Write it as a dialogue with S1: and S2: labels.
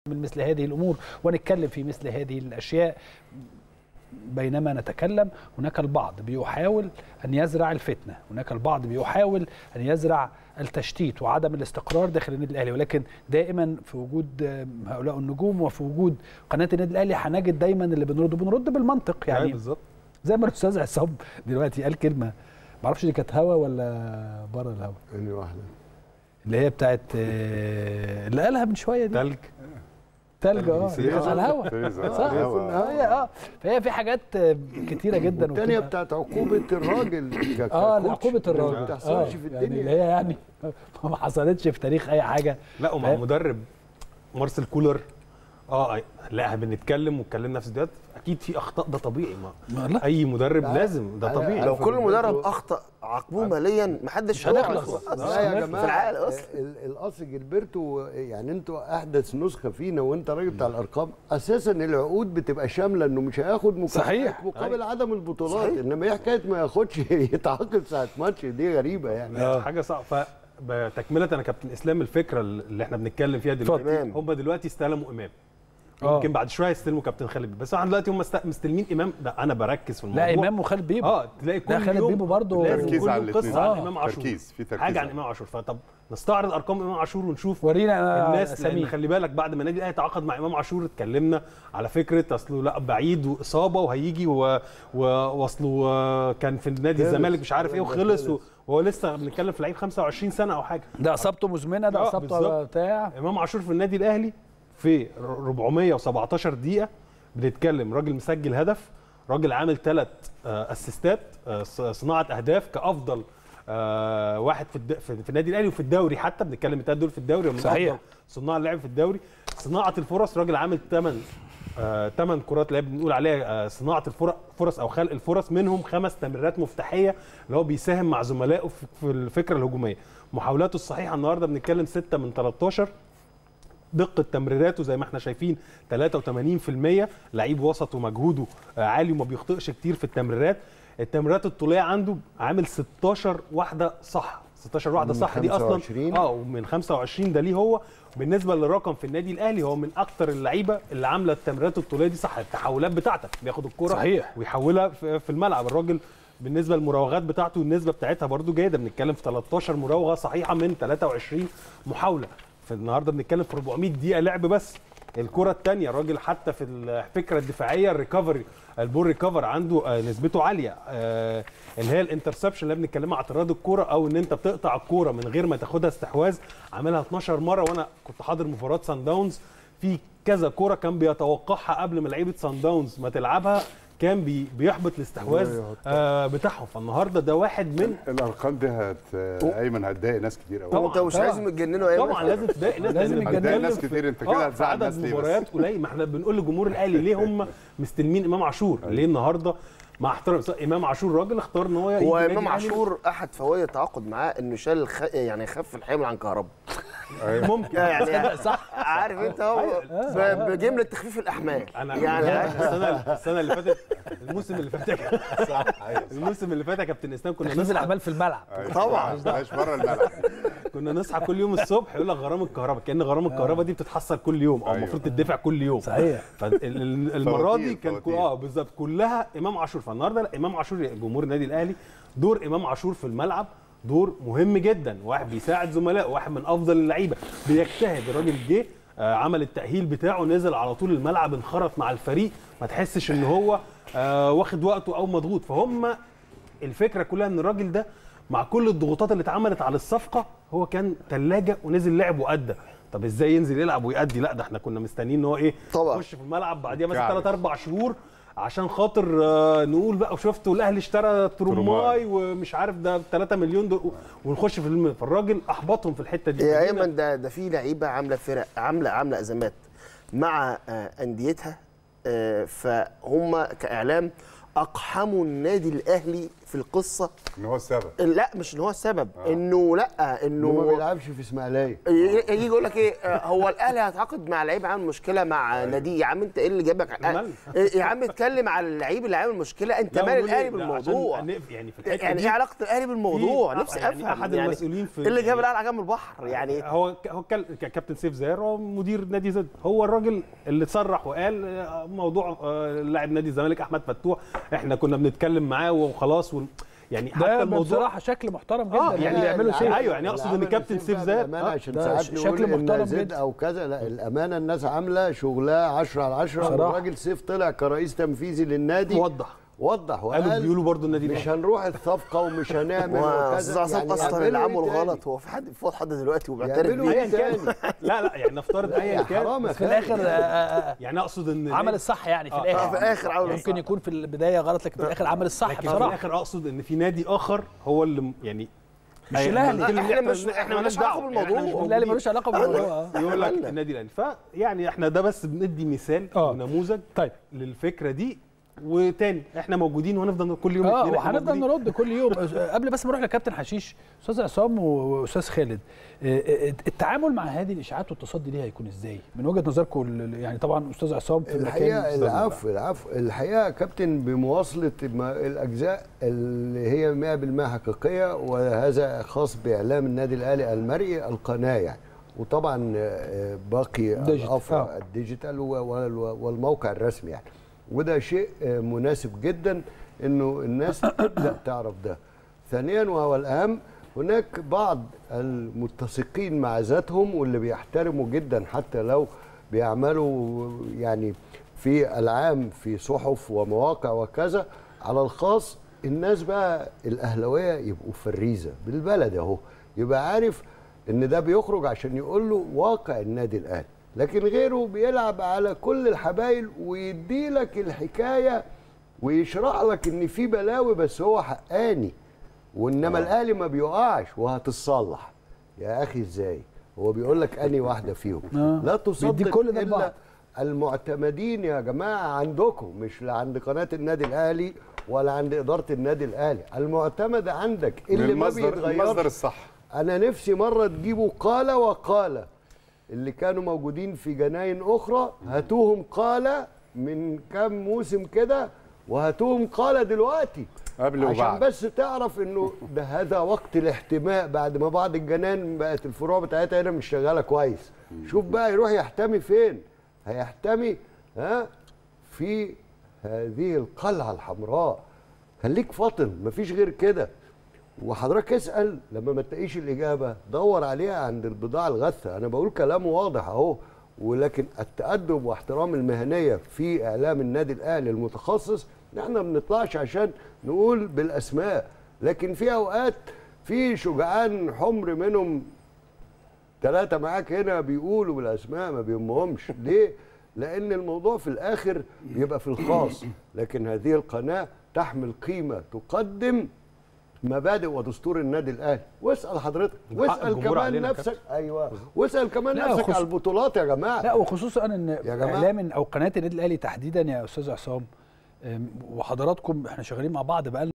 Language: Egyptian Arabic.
S1: من مثل هذه الامور ونتكلم في مثل هذه الاشياء بينما نتكلم هناك البعض بيحاول ان يزرع الفتنه، هناك البعض بيحاول ان يزرع التشتيت وعدم الاستقرار داخل النادي الاهلي ولكن دائما في وجود هؤلاء النجوم وفي وجود قناه النادي الاهلي هنجد دايما اللي بنرد بنرد بالمنطق
S2: يعني
S1: يعني
S2: بالظبط
S1: زي ما الاستاذ عصام دلوقتي قال كلمه ما اعرفش دي كانت هوا ولا بره الهوا
S3: انهي واحده
S1: اللي هي بتاعت آه، اللي قالها من شويه دي
S2: تلج
S1: تلج اه
S2: فريزر.
S1: على الهوا
S3: فريزر.
S1: صح
S3: على الهوا.
S1: آه، هي اه فهي في حاجات آه، كتيره جدا
S3: الثانيه
S1: وبتبقى-
S3: بتاعت عقوبه الراجل ك-
S1: اه
S3: ككوتش.
S1: عقوبه الراجل
S3: ما
S1: آه
S3: بتحصلش في
S1: يعني
S3: الدنيا
S1: اللي هي يعني ما حصلتش في تاريخ اي حاجه
S2: لا ومع
S1: فاهم؟
S2: مدرب مارسيل كولر اه لا بنتكلم واتكلمنا في فيديوهات اكيد في اخطاء ده طبيعي ما
S1: ما لا
S2: اي مدرب
S3: لا.
S2: لازم ده
S3: أنا-
S2: طبيعي
S4: لو
S3: عارف
S4: كل
S3: إن
S4: مدرب
S3: برضو-
S4: اخطا عاقبوه ماليا محدش
S1: مش هنخلص.
S4: هيعرف.
S3: لا يا
S1: في
S3: جماعه
S4: العقل أصلاً.
S3: ال- الاصل جilberto يعني انتوا احدث نسخه فينا وانت راجل بتاع الارقام اساسا العقود بتبقى شامله انه مش هياخد مكافآت
S1: صحيح.
S3: مقابل عدم البطولات انما ايه حكايه ما ياخدش يتعاقب ساعه ماتش دي غريبه يعني
S2: آه. حاجه صعبه فتكمله انا كابتن اسلام الفكره اللي احنا بنتكلم فيها دلوقتي
S4: تمام.
S2: هم دلوقتي استلموا امام
S1: آه.
S2: يمكن بعد شويه يستلموا كابتن خالد بس احنا دلوقتي هم است- مستلمين امام ده انا بركز في الموضوع
S1: لا امام وخالد بيبو
S2: اه تلاقي كل
S1: لا، خالد
S2: يوم
S1: بيبو برضه
S2: لازم
S5: تركيز
S2: كل
S5: على
S2: يوم
S5: الاتنين.
S2: قصه عن
S1: آه.
S2: امام عاشور
S5: تركيز، في تركيز
S2: حاجه عن
S5: على-
S2: امام عاشور فطب نستعرض ارقام امام عاشور ونشوف
S1: ورينا
S2: الناس لان
S1: اسامي
S2: خلي بالك بعد ما النادي الاهلي تعاقد مع امام عاشور اتكلمنا على فكره اصله لا بعيد واصابه وهيجي و- و- واصله آه، كان في نادي
S3: خلص.
S2: الزمالك مش عارف ايه
S3: خلص.
S2: وخلص و- وهو لسه بنتكلم في لعيب 25 سنه او حاجه
S1: ده اصابته مزمنه ده
S2: آه،
S1: اصابته
S2: بالظبط.
S1: بتاع
S2: امام عاشور في النادي الاهلي في 417 دقيقه بنتكلم راجل مسجل هدف راجل عامل ثلاث اسيستات آه، ص- صناعه اهداف كافضل آه، واحد في الد... في في النادي الاهلي وفي الدوري حتى بنتكلم الثلاث دول في الدوري ومن
S1: صحيح.
S2: أفضل صناع اللعب في الدوري صناعه الفرص راجل عامل 8 ثمان كرات اللي هي بنقول عليها آه، صناعه الفرص فرص او خلق الفرص منهم خمس تمريرات مفتاحيه اللي هو بيساهم مع زملائه في- في الفكره الهجوميه محاولاته الصحيحه النهارده بنتكلم 6 من 13 دقه تمريراته زي ما احنا شايفين 83% لعيب وسط ومجهوده آه، عالي وما بيخطئش كتير في التمريرات التمريرات الطوليه عنده عامل 16 واحده صح 16 واحده
S3: من
S2: صح دي اصلا
S3: 25.
S2: اه ومن 25 ده ليه هو بالنسبه للرقم في النادي الاهلي هو من اكتر اللعيبه اللي عامله التمريرات الطوليه دي صح التحولات بتاعتك بياخد الكوره
S1: صحيح.
S2: ويحولها في في الملعب الراجل بالنسبه للمراوغات بتاعته النسبه بتاعتها برده جيده بنتكلم في 13 مراوغه صحيحه من 23 محاوله فالنهارده بنتكلم في 400 دقيقه لعب بس الكره الثانيه الراجل حتى في الفكره الدفاعيه الريكفري البول ريكفر عنده آه، نسبته عاليه آه، اللي هي الانترسبشن اللي بنتكلمها اعتراض الكوره او ان انت بتقطع الكوره من غير ما تاخدها استحواذ عاملها 12 مره وانا كنت حاضر مباراه سان داونز في كذا كوره كان بيتوقعها قبل ما لعيبه سان داونز ما تلعبها كان بي بيحبط الاستحواذ آه بتاعهم فالنهارده ده واحد من
S5: الارقام دي هت ايمن هتضايق ناس كتير قوي
S2: طبعاً.
S4: انت مش عايزهم يتجننوا يا
S2: طبعا لازم تضايق الناس
S1: لازم
S2: لأن
S1: يتجننوا.
S2: بنتكلم
S5: ناس
S2: في-
S5: كتير، أنت كده
S2: آه،
S5: هتزعل
S2: في
S5: ناس
S2: عدد
S5: ليه بس؟
S2: مباريات قليل ما احنا بنقول لجمهور الاهلي ليه هم مستلمين امام عاشور ليه النهارده مع احترام امام عاشور راجل اختار ان هو يجي
S4: هو
S2: النادي
S4: امام
S2: الأهلي.
S4: عاشور احد فوائد التعاقد معاه انه شال الخ... يعني خف الحمل عن كهرباء
S2: ممكن
S4: يعني صح عارف انت هو ب- بجمله تخفيف الاحمال
S2: انا
S4: يعني
S2: السنه السنه اللي فاتت الموسم اللي فات الموسم اللي فات يا كابتن اسلام كنا
S1: تخفيف
S2: نصحى
S1: الاعمال في الملعب
S4: طبعا.
S5: بلاش بره الملعب
S2: كنا نصحى كل يوم الصبح يقول لك غرام الكهرباء كان غرام الكهرباء دي بتتحصل كل يوم او
S5: أيوة.
S2: المفروض تدفع كل يوم
S1: صحيح.
S2: فالمره دي
S5: فواتير،
S2: كان كل-
S5: فواتير.
S2: اه بالظبط كلها امام عاشور فالنهارده لا امام عاشور جمهور النادي الاهلي دور امام عاشور في الملعب دور مهم جدا واحد بيساعد زملائه واحد من افضل اللعيبه بيجتهد الراجل جه آه، عمل التاهيل بتاعه نزل على طول الملعب انخرط مع الفريق ما تحسش ان هو آه، واخد وقته او مضغوط فهم الفكره كلها ان الراجل ده مع كل الضغوطات اللي اتعملت على الصفقه هو كان ثلاجه ونزل لعب وادى طب ازاي ينزل يلعب ويأدي لا ده احنا كنا مستنيين ان هو ايه
S4: طبعا.
S2: يخش في الملعب بعديها مثلا
S5: كعب.
S2: ثلاث اربع شهور عشان خاطر آه، نقول بقى وشفتوا الاهلي اشترى تروماي
S5: تروماي.
S2: ومش عارف ده 3 مليون دول ونخش في الم... فالراجل احبطهم في الحته دي
S4: يا ايمن ده ده في لعيبه عامله فرق عامله عامله ازمات مع آه، انديتها آه، فهم كاعلام اقحموا النادي الاهلي في القصه
S5: ان هو السبب
S4: لا مش ان هو السبب انه لا
S3: انه ما
S4: انه
S3: بيلعبش في اسماعيليه
S4: ي- يجي يقول لك ايه آه، هو الاهلي هيتعاقد مع لعيب عامل مشكله مع ناديه يا عم انت ايه اللي جابك آه،
S2: مال؟
S4: إيه يا عم اتكلم على اللعيب اللي عامل مشكله انت
S2: لا،
S4: مال
S2: ونقول
S4: الاهلي
S2: إيه؟ لا،
S4: بالموضوع
S2: عشان نقف- يعني في الحته
S4: يعني
S2: دي
S4: ايه علاقه الاهلي بالموضوع
S2: في-
S4: نفسي
S2: يعني
S4: افهم
S2: أحد
S4: يعني
S2: المسؤولين في-
S4: ايه اللي جاب
S2: يعني-
S4: الاهلي على جنب البحر يعني
S2: هو هو كان- كان كابتن سيف زاهر هو مدير نادي زد هو الراجل اللي صرح وقال آه، موضوع آه، لاعب نادي الزمالك احمد فتوح احنا كنا بنتكلم معاه وخلاص و... يعني حتى
S1: ده
S2: الموضوع
S1: بصراحه شكل محترم جدا
S2: آه،
S1: يعني
S2: يعني
S1: بيعملوا
S2: العمل-
S1: سيف
S2: أيوة، يعني أقصد إن كابتن سيف زاد،
S3: الامانه
S2: آه،
S3: عشان
S1: ده
S3: ساعات
S1: ش-
S3: نقول
S1: شكل
S3: ان
S1: محترم
S3: زد
S1: جدا.
S3: او كذا لا الامانه الناس عامله شغلها 10 على 10
S1: بصراحة.
S3: والراجل سيف طلع كرئيس تنفيذي للنادي
S2: وضح
S3: وضح
S2: قالوا
S3: وقال
S2: بيقولوا برضو النادي
S3: مش
S2: الأهلي.
S3: هنروح الصفقه ومش هنعمل
S4: واستاذ
S3: وكذا
S4: عصام اصلا اللي
S3: يعملوا
S4: عمله
S3: إيه تاني؟
S4: غلط هو في حد فوق حد دلوقتي وبيعترف
S3: يعملوا
S4: بيه
S3: ايه تاني؟
S2: لا لا يعني نفترض
S3: لا
S2: ايا
S3: يا
S2: كان
S3: حرام يا
S1: في الاخر آه، آه، آه،
S2: يعني اقصد ان
S1: عمل الصح يعني في
S2: آه،
S1: الاخر
S4: آه، في الآخر عمل
S1: ممكن
S4: الصح.
S1: يكون في البدايه غلط لكن في الاخر عمل الصح
S2: لكن في
S1: بصراحه
S2: الاخر اقصد ان في نادي اخر هو اللي م- يعني
S1: مش
S2: أي-
S1: الأهلي.
S2: ممكن
S4: احنا
S2: إحنا
S4: مش
S2: احنا
S4: مالناش
S2: مالناش
S4: علاقه
S2: دعوه يعني إحنا مش
S4: بالموضوع
S1: الاهلي
S2: موجودين.
S1: ملوش علاقه بالموضوع آه.
S2: يقول لك
S4: عملنا.
S2: النادي الاهلي فيعني احنا ده بس بندي مثال
S1: آه.
S2: ونموذج
S1: طيب
S2: للفكره دي وتاني احنا موجودين وهنفضل كل يوم
S1: اه
S2: اتنين إحنا
S1: وهنفضل
S2: موجودين.
S1: نرد كل يوم آه، قبل بس ما نروح لكابتن حشيش استاذ عصام واستاذ خالد آه، آه، التعامل مع هذه الاشاعات والتصدي ليها هيكون ازاي من وجهه نظركم ال- يعني طبعا استاذ عصام في
S3: الحقيقه
S1: مكان
S3: العفو العفو الحقيقه يا كابتن بمواصله ما الاجزاء اللي هي 100% حقيقيه وهذا خاص باعلام النادي الاهلي المرئي القناه يعني وطبعا آه، باقي
S1: ديجيتال.
S3: الافرع
S1: آه.
S3: الديجيتال و- وال- والموقع الرسمي يعني وده شيء آه، مناسب جدا انه الناس تبدا تعرف ده ثانيا وهو الاهم هناك بعض المتسقين مع ذاتهم واللي بيحترموا جدا حتى لو بيعملوا يعني في العام في صحف ومواقع وكذا على الخاص الناس بقى الاهلاويه يبقوا فريزه بالبلد اهو يبقى عارف ان ده بيخرج عشان يقول له واقع النادي الاهلي لكن غيره بيلعب على كل الحبايل ويدي لك الحكايه ويشرح لك ان في بلاوي بس هو حقاني وانما الاهلي ما بيقعش وهتتصلح يا اخي ازاي هو بيقول لك اني واحده فيهم
S1: آه.
S3: لا تصدق
S1: بيديك كل ده
S3: الا
S1: لبعض.
S3: المعتمدين يا جماعه عندكم مش لا عند قناه النادي الاهلي ولا عند اداره النادي الاهلي المعتمد عندك
S5: من
S3: اللي ما
S5: المصدر المصدر
S3: بيتغيرش
S5: الصح
S3: انا نفسي مره تجيبوا قال وقال اللي كانوا موجودين في جناين اخرى هاتوهم قال من كام موسم كده وهاتوهم قال دلوقتي
S5: قبل
S3: عشان
S5: وبعد.
S3: بس تعرف انه ده هذا وقت الاحتماء بعد ما بعض الجنان بقت الفروع بتاعتها هنا مش شغاله كويس شوف بقى يروح يحتمي فين هيحتمي ها في هذه القلعه الحمراء خليك فاطن مفيش غير كده وحضرتك اسال لما ما تلاقيش الاجابه دور عليها عند البضاعه الغثه انا بقول كلام واضح اهو ولكن التأدب واحترام المهنيه في اعلام النادي الاهلي المتخصص ان احنا ما بنطلعش عشان نقول بالاسماء لكن في اوقات في شجعان حمر منهم ثلاثة معاك هنا بيقولوا بالأسماء ما بيهمهمش ليه؟ لأن الموضوع في الآخر بيبقى في الخاص لكن هذه القناة تحمل قيمة تقدم مبادئ ودستور النادي الأهلي واسأل حضرتك
S2: حق
S3: واسأل
S2: الجمهور
S3: كمان
S2: علينا يا
S3: نفسك أيوه واسأل كمان
S1: لا،
S3: نفسك
S1: خص-
S3: على البطولات يا جماعة
S1: لا وخصوصا ان
S3: يا جماعة.
S1: اعلام او قناه النادي الاهلي تحديدا يا استاذ عصام أم، وحضراتكم احنا شغالين مع بعض بقى